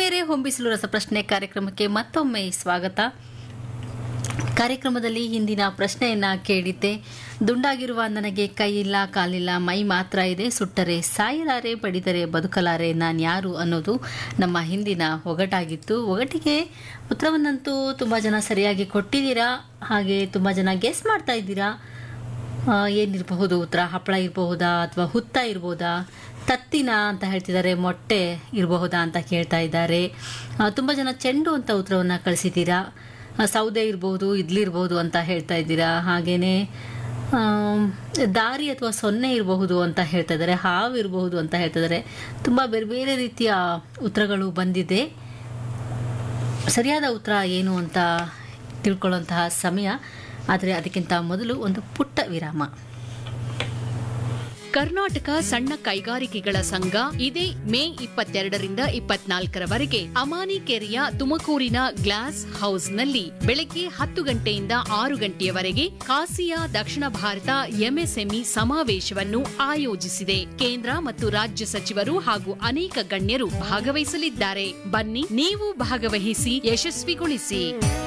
ಆತ್ಮೀಯರೇ ಹೊಂಬಿಸಲು ರಸಪ್ರಶ್ನೆ ಕಾರ್ಯಕ್ರಮಕ್ಕೆ ಮತ್ತೊಮ್ಮೆ ಸ್ವಾಗತ ಕಾರ್ಯಕ್ರಮದಲ್ಲಿ ಹಿಂದಿನ ಪ್ರಶ್ನೆಯನ್ನ ಕೇಳಿದ್ದೆ ದುಂಡಾಗಿರುವ ನನಗೆ ಕೈ ಇಲ್ಲ ಕಾಲಿಲ್ಲ ಮೈ ಮಾತ್ರ ಇದೆ ಸುಟ್ಟರೆ ಸಾಯಲಾರೆ ಬಡಿದರೆ ಬದುಕಲಾರೆ ನಾನ್ಯಾರು ಅನ್ನೋದು ನಮ್ಮ ಹಿಂದಿನ ಒಗಟಾಗಿತ್ತು ಒಗಟಿಗೆ ಉತ್ತರವನ್ನಂತೂ ತುಂಬ ಜನ ಸರಿಯಾಗಿ ಕೊಟ್ಟಿದ್ದೀರಾ ಹಾಗೆ ತುಂಬ ಜನ ಗೆಸ್ ಮಾಡ್ತಾ ಇದ್ದೀರಾ ಆ, ಏನಿರಬಹುದು ಉತ್ತರ ಹಪ್ಪಳ ಇರಬಹುದಾ ಅಥವಾ ಹುತ್ತ ಇರ್ಬೋದಾ ತತ್ತಿನ ಅಂತ ಹೇಳ್ತಿದ್ದಾರೆ ಮೊಟ್ಟೆ ಇರಬಹುದಾ ಅಂತ ಕೇಳ್ತಾ ಇದ್ದಾರೆ ಆ, ತುಂಬ ಜನ ಚೆಂಡು ಅಂತ ಉತ್ತರವನ್ನು ಕಳಿಸಿದ್ದೀರಾ ಆ, ಸೌದೆ ಇರಬಹುದು ಇಡ್ಲಿ ಇರಬಹುದು ಅಂತ ಹೇಳ್ತಾ ಇದ್ದೀರಾ ಹಾಗೇನೆ ಆಮ್, ದಾರಿ ಅಥವಾ ಸೊನ್ನೆ ಇರಬಹುದು ಅಂತ ಹೇಳ್ತಾ ಇದ್ದಾರೆ ಹಾವು ಇರಬಹುದು ಅಂತ ಹೇಳ್ತಾ ಇದ್ದಾರೆ ತುಂಬ ಬೇರೆ ಬೇರೆ ರೀತಿಯ ಉತ್ತರಗಳು ಬಂದಿದೆ ಸರಿಯಾದ ಉತ್ತರ ಏನು ಅಂತ ತಿಳ್ಕೊಳ್ಳುವಂತಹ ಸಮಯ ಆದರೆ ಅದಕ್ಕಿಂತ ಮೊದಲು ಒಂದು ಪುಟ್ಟ ವಿರಾಮ ಕರ್ನಾಟಕ ಸಣ್ಣ ಕೈಗಾರಿಕೆಗಳ ಸಂಘ ಇದೇ ಮೇ ಇಪ್ಪತ್ತೆರಡರಿಂದ ಇಪ್ಪತ್ನಾಲ್ಕರವರೆಗೆ ಅಮಾನಿಕೆರೆಯ ತುಮಕೂರಿನ ಗ್ಲಾಸ್ ಹೌಸ್ನಲ್ಲಿ ಬೆಳಗ್ಗೆ ಹತ್ತು ಗಂಟೆಯಿಂದ ಆರು ಗಂಟೆಯವರೆಗೆ ಕಾಸಿಯಾ ದಕ್ಷಿಣ ಭಾರತ ಎಂಎಸ್ಎಂಇ ಸಮಾವೇಶವನ್ನು ಆಯೋಜಿಸಿದೆ ಕೇಂದ್ರ ಮತ್ತು ರಾಜ್ಯ ಸಚಿವರು ಹಾಗೂ ಅನೇಕ ಗಣ್ಯರು ಭಾಗವಹಿಸಲಿದ್ದಾರೆ ಬನ್ನಿ ನೀವು ಭಾಗವಹಿಸಿ ಯಶಸ್ವಿಗೊಳಿಸಿ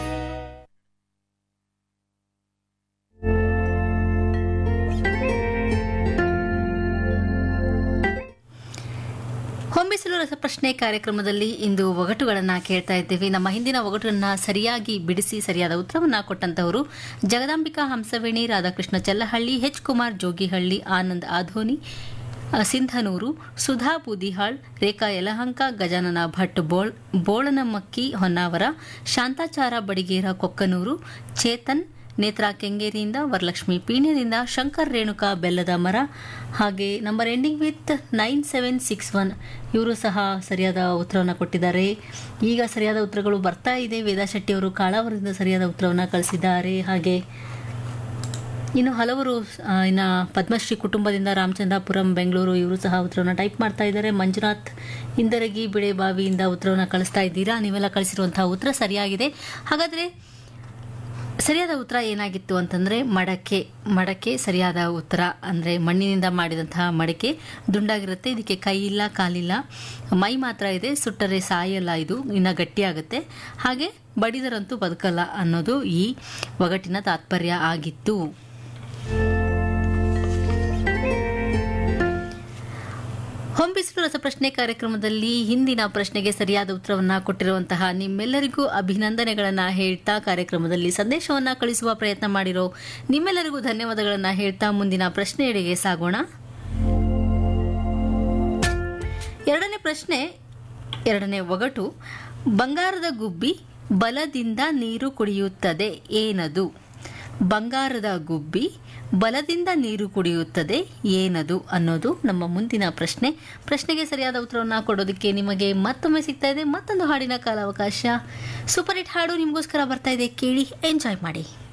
ಹೊಂಬಿಸಲು ರಸಪ್ರಶ್ನೆ ಕಾರ್ಯಕ್ರಮದಲ್ಲಿ ಇಂದು ಒಗಟುಗಳನ್ನು ಕೇಳ್ತಾ ಇದ್ದೇವೆ ನಮ್ಮ ಹಿಂದಿನ ಒಗಟನ್ನ ಸರಿಯಾಗಿ ಬಿಡಿಸಿ ಸರಿಯಾದ ಉತ್ತರವನ್ನ ಕೊಟ್ಟಂತವರು ಜಗದಾಂಬಿಕಾ ಹಂಸವೇಣಿ ರಾಧಾಕೃಷ್ಣ ಚಲ್ಲಹಳ್ಳಿ ಎಚ್ ಕುಮಾರ್ ಜೋಗಿಹಳ್ಳಿ ಆನಂದ್ ಆಧೋನಿ ಅ, ಸಿಂಧನೂರು ಸುಧಾ ಬೂದಿಹಾಳ್ ರೇಖಾ ಯಲಹಂಕ ಗಜಾನನ ಭಟ್ ಬೋಳ್ ಬೋಳನಮಕ್ಕಿ ಹೊನ್ನಾವರ ಶಾಂತಾಚಾರ ಬಡಿಗೇರ ಕೊಕ್ಕನೂರು ಚೇತನ್ ನೇತ್ರಾ ಕೆಂಗೇರಿಯಿಂದ ವರಲಕ್ಷ್ಮಿ ಪೀಣ್ಯದಿಂದ ಶಂಕರ್ ರೇಣುಕಾ ಬೆಲ್ಲದ ಮರ ಹಾಗೆ number ending with nine seven six one ಇವರು ಸಹ ಸರಿಯಾದ ಉತ್ತರವನ್ನು ಕೊಟ್ಟಿದ್ದಾರೆ ಈಗ ಸರಿಯಾದ ಉತ್ತರಗಳು ಬರ್ತಾ ಇದೆ ವೇದಾ ಶೆಟ್ಟಿ ಅವರು ಕಾಳಾವರದಿಂದ ಸರಿಯಾದ ಉತ್ತರವನ್ನು ಕಳಿಸಿದ್ದಾರೆ ಹಾಗೆ ಇನ್ನು ಹಲವರು ಆ, ಇನ್ನು ಪದ್ಮಶ್ರೀ ಕುಟುಂಬದಿಂದ ರಾಮಚಂದ್ರಾಪುರಂ ಬೆಂಗಳೂರು ಇವರು ಸಹ ಉತ್ತರವನ್ನು ಟೈಪ್ ಮಾಡ್ತಾ ಇದ್ದಾರೆ ಮಂಜುನಾಥ್ ಇಂದರಗಿ ಬಿಳೆಬಾವಿಯಿಂದ ಉತ್ತರವನ್ನು ಕಳಿಸ್ತಾ ಇದ್ದೀರಾ ನೀವೆಲ್ಲ ಕಳಿಸಿರುವಂತಹ ಉತ್ತರ ಸರಿಯಾಗಿದೆ ಹಾಗಾದರೆ ಸರಿಯಾದ ಉತ್ತರ ಏನಾಗಿತ್ತು ಅಂತಂದರೆ ಮಡಕೆ ಮಡಕೆ ಸರಿಯಾದ ಉತ್ತರ ಅಂದರೆ ಮಣ್ಣಿನಿಂದ ಮಾಡಿದಂತಹ ಮಡಕೆ ದುಂಡಾಗಿರುತ್ತೆ ಇದಕ್ಕೆ ಕೈ ಇಲ್ಲ ಕಾಲಿಲ್ಲ ಮೈ ಮಾತ್ರ ಇದೆ ಸುಟ್ಟರೆ ಸಾಯಲ್ಲ ಇದು ಇನ್ನು ಗಟ್ಟಿಯಾಗುತ್ತೆ ಹಾಗೆ ಬಡಿದರಂತೂ ಬದುಕಲ್ಲ ಅನ್ನೋದು ಈ ಒಗಟಿನ ತಾತ್ಪರ್ಯ ಆಗಿತ್ತು ಹೊಂಬಿಸಿಲು ರಸಪ್ರಶ್ನೆ ಕಾರ್ಯಕ್ರಮದಲ್ಲಿ ಹಿಂದಿನ ಪ್ರಶ್ನೆಗೆ ಸರಿಯಾದ ಉತ್ತರವನ್ನ ಕೊಟ್ಟಿರುವಂತಹ ನಿಮ್ಮೆಲ್ಲರಿಗೂ ಅಭಿನಂದನೆಗಳನ್ನ ಹೇಳ್ತಾ ಕಾರ್ಯಕ್ರಮದಲ್ಲಿ ಸಂದೇಶವನ್ನ ಕಳಿಸುವ ಪ್ರಯತ್ನ ಮಾಡಿರೋ ನಿಮ್ಮೆಲ್ಲರಿಗೂ ಧನ್ಯವಾದಗಳನ್ನ ಹೇಳ್ತಾ ಮುಂದಿನ ಪ್ರಶ್ನೆಯೆಡೆಗೆ ಸಾಗೋಣ ಎರಡನೇ ಪ್ರಶ್ನೆ ಎರಡನೇ ಒಗಟು ಬಂಗಾರದ ಗುಬ್ಬಿ ಬಲದಿಂದ ನೀರು ಕುಡಿಯುತ್ತದೆ ಏನದು ಬಂಗಾರದ ಗುಬ್ಬಿ ಬಲದಿಂದ ನೀರು ಕುಡಿಯುತ್ತದೆ ಏನದು ಅನ್ನೋದು ನಮ್ಮ ಮುಂದಿನ ಪ್ರಶ್ನೆ ಪ್ರಶ್ನೆಗೆ ಸರಿಯಾದ ಉತ್ತರವನ್ನು ಕೊಡೋದಕ್ಕೆ ನಿಮಗೆ ಮತ್ತೊಮ್ಮೆ ಸಿಗ್ತಾ ಇದೆ ಮತ್ತೊಂದು ಹಾಡಿನ ಕಾಲಾವಕಾಶ ಸೂಪರ್ ಹಿಟ್ ಹಾಡು ನಿಮಗೋಸ್ಕರ ಬರ್ತಾ ಇದೆ ಕೇಳಿ ಎಂಜಾಯ್ ಮಾಡಿ